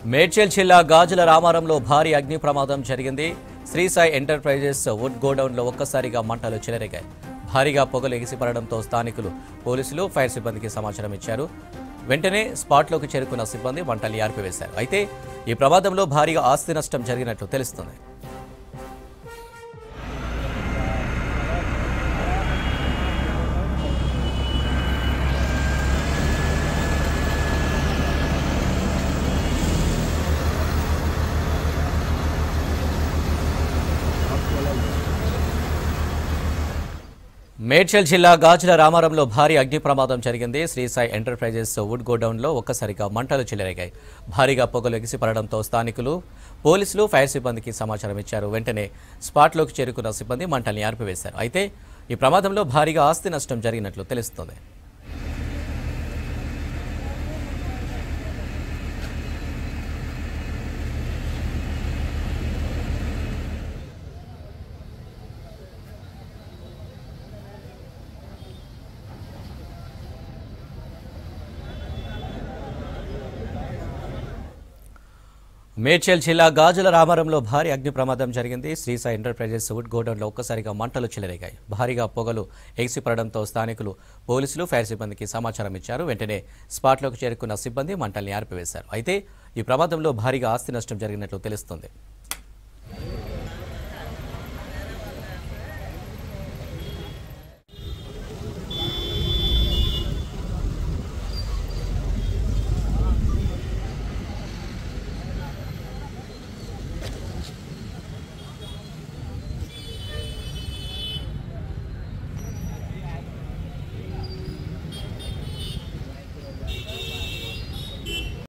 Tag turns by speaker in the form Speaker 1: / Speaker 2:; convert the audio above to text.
Speaker 1: మేడ్చల్ జిల్లా గాజుల రామారంలో భారీ అగ్ని ప్రమాదం జరిగింది శ్రీసాయి ఎంటర్ప్రైజెస్ వుడ్ గోడౌన్లో ఒక్కసారిగా మంటలు చెలరేగాయి భారీగా పొగలు ఎగిసిపడడంతో స్థానికులు పోలీసులు ఫైర్ సిబ్బందికి సమాచారం ఇచ్చారు వెంటనే స్పాట్లోకి చేరుకున్న సిబ్బంది మంటల్ని ఆర్పివేశారు అయితే ఈ ప్రమాదంలో భారీగా ఆస్తి నష్టం జరిగినట్లు తెలుస్తుంది మేడ్చల్ జిల్లా గాజుల రామారంలో భారీ అగ్ని ప్రమాదం జరిగింది శ్రీసాయి ఎంటర్ప్రైజెస్ వుడ్ గోడౌన్లో ఒక్కసారిగా మంటలు చెలరేగాయి భారీగా పొగలు ఎగిసిపడడంతో స్థానికులు పోలీసులు ఫైర్ సిబ్బందికి సమాచారం ఇచ్చారు వెంటనే స్పాట్లోకి చేరుకున్న సిబ్బంది మంటల్ని ఆర్పివేశారు అయితే ఈ ప్రమాదంలో భారీగా ఆస్తి నష్టం జరిగినట్లు తెలుస్తోంది మేడ్చల్ జిల్లా గాజుల రామారంలో భారీ అగ్ని ప్రమాదం జరిగింది శ్రీసాయి ఎంటర్ప్రైజెస్ వుడ్ గోడౌన్లో ఒక్కసారిగా మంటలు చెలరేగాయి భారీగా పొగలు ఎగిసిపడడంతో స్థానికులు పోలీసులు ఫైర్ సిబ్బందికి సమాచారం ఇచ్చారు వెంటనే స్పాట్లోకి చేరుకున్న సిబ్బంది మంటల్ని ఆర్పివేశారు అయితే ఈ ప్రమాదంలో భారీగా ఆస్తి నష్టం జరిగినట్లు తెలుస్తుంది